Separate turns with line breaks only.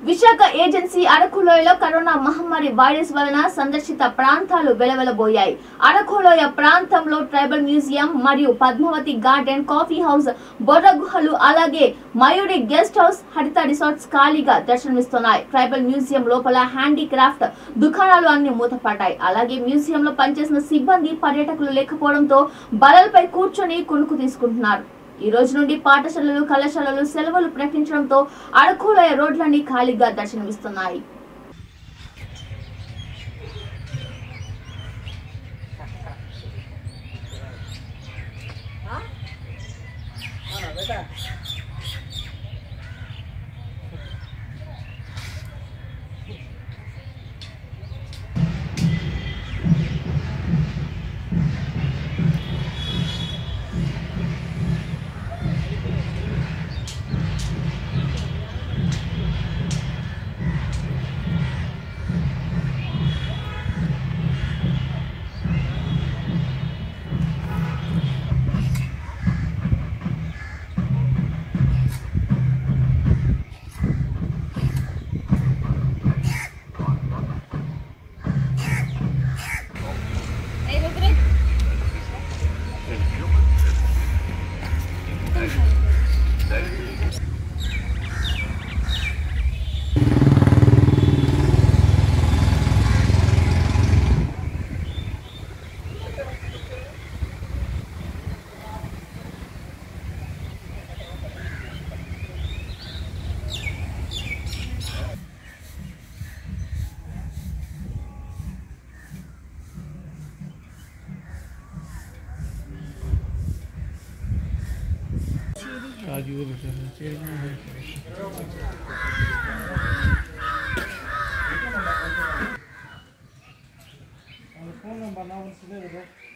Visakha agency అరకులోయలో corona మహమ్మారి virus వలన సందర్శిత ప్రాంతాలు వెలవెలబోయాయి అరకులోయ ప్రాంతంలో ట్రైబల్ మ్యూజియం మరియు Padmavathi garden coffee house Borra గుహలు అలాగే Mayuri guest house Haritha resorts ఖాళీగా దర్శనమిస్తున్నాయి ట్రైబల్ మ్యూజియం లోపల హ్యాండీక్రాఫ్ట్ దుకాణాలు అన్ని మూతపడ్డాయి అలాగే మ్యూజియంలో పనిచేసిన సిబ్బంది పర్యాటకులు లేకపోవడంతో బలలపై కూర్చొని కునుకు తీసుకుంటున్నారు ఈ రోజు నుండి పాఠశాలలు కళాశాలలు సెలవులు ప్రకటించడంతో అరకులోయ రోడ్లన్నీ ఖాళీగా దర్శనమిస్తున్నాయి
ఫోన్ నెంబర్ నా వస్తుంది